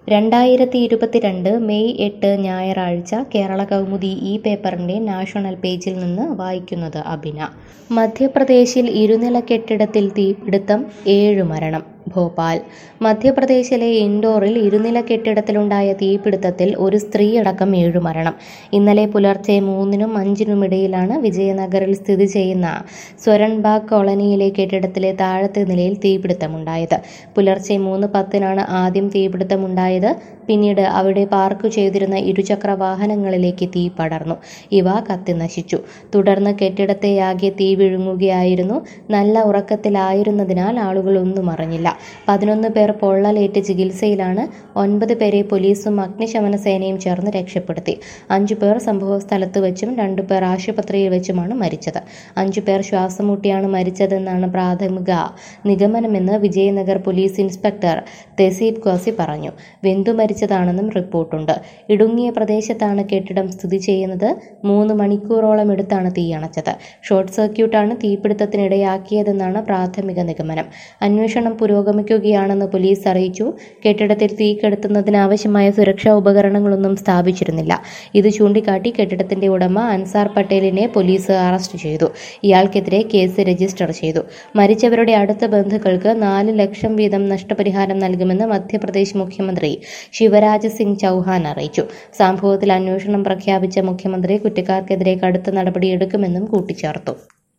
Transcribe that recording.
രണ്ടായിരത്തി ഇരുപത്തിരണ്ട് മെയ് എട്ട് ഞായറാഴ്ച കേരള കൗമുദി ഈ പേപ്പറിൻ്റെ നാഷണൽ പേജിൽ നിന്ന് വായിക്കുന്നത് അബിന മധ്യപ്രദേശിൽ ഇരുനില കെട്ടിടത്തിൽ തീപിടുത്തം ഏഴ് മരണം ഭോപ്പാൽ മധ്യപ്രദേശിലെ ഇൻഡോറിൽ ഇരുനില കെട്ടിടത്തിലുണ്ടായ തീപിടുത്തത്തിൽ ഒരു സ്ത്രീയടക്കം ഏഴു മരണം ഇന്നലെ പുലർച്ചെ മൂന്നിനും അഞ്ചിനുമിടയിലാണ് വിജയനഗറിൽ സ്ഥിതി ചെയ്യുന്ന സ്വരൺബാഗ് കോളനിയിലെ കെട്ടിടത്തിലെ താഴത്തെ നിലയിൽ തീപിടുത്തമുണ്ടായത് പുലർച്ചെ മൂന്ന് പത്തിനാണ് ആദ്യം തീപിടുത്തമുണ്ടായത് പിന്നീട് അവിടെ പാർക്ക് ചെയ്തിരുന്ന ഇരുചക്ര വാഹനങ്ങളിലേക്ക് തീ പടർന്നു ഇവ കത്തിനശിച്ചു തുടർന്ന് കെട്ടിടത്തെയാകെ തീ വിഴുങ്ങുകയായിരുന്നു നല്ല ഉറക്കത്തിലായിരുന്നതിനാൽ ആളുകൾ ഒന്നും അറിഞ്ഞില്ല പതിനൊന്ന് പേർ പൊള്ളലേറ്റ് ചികിത്സയിലാണ് ഒൻപത് പേരെ പോലീസും അഗ്നിശമന സേനയും ചേർന്ന് രക്ഷപ്പെടുത്തി അഞ്ചു പേർ സംഭവ സ്ഥലത്ത് വെച്ചും രണ്ടു പേർ ആശുപത്രിയിൽ വെച്ചുമാണ് മരിച്ചത് അഞ്ചു പേർ ശ്വാസം മുട്ടിയാണ് മരിച്ചതെന്നാണ് പ്രാഥമിക നിഗമനമെന്ന് വിജയനഗർ പോലീസ് ഇൻസ്പെക്ടർ തെസീബ് ഖോസി പറഞ്ഞു വെന്തു മരിച്ചതാണെന്നും റിപ്പോർട്ടുണ്ട് ഇടുങ്ങിയ പ്രദേശത്താണ് കെട്ടിടം സ്ഥിതി ചെയ്യുന്നത് മൂന്ന് മണിക്കൂറോളം എടുത്താണ് തീയണച്ചത് ഷോർട്ട് സർക്യൂട്ടാണ് തീപിടുത്തത്തിനിടയാക്കിയതെന്നാണ് പ്രാഥമിക നിഗമനം അന്വേഷണം പുരോഗമിക്കുകയാണെന്ന് പോലീസ് അറിയിച്ചു കെട്ടിടത്തിൽ തീ കെടുത്തുന്നതിന് ആവശ്യമായ സുരക്ഷാ ഉപകരണങ്ങളൊന്നും സ്ഥാപിച്ചിരുന്നില്ല ഇത് ചൂണ്ടിക്കാട്ടി കെട്ടിടത്തിന്റെ ഉടമ അൻസാർ പട്ടേലിനെ പോലീസ് അറസ്റ്റ് ചെയ്തു ഇയാൾക്കെതിരെ കേസ് രജിസ്റ്റർ ചെയ്തു മരിച്ചവരുടെ അടുത്ത ബന്ധുക്കൾക്ക് നാല് ലക്ഷം വീതം നഷ്ടപരിഹാരം നൽകുമെന്ന് മധ്യപ്രദേശ് മുഖ്യമന്ത്രി ശിവരാജ് സിംഗ് ചൗഹാൻ അറിയിച്ചു സംഭവത്തിൽ അന്വേഷണം പ്രഖ്യാപിച്ച മുഖ്യമന്ത്രി കുറ്റക്കാർക്കെതിരെ കടുത്ത നടപടിയെടുക്കുമെന്നും കൂട്ടിച്ചേർത്തു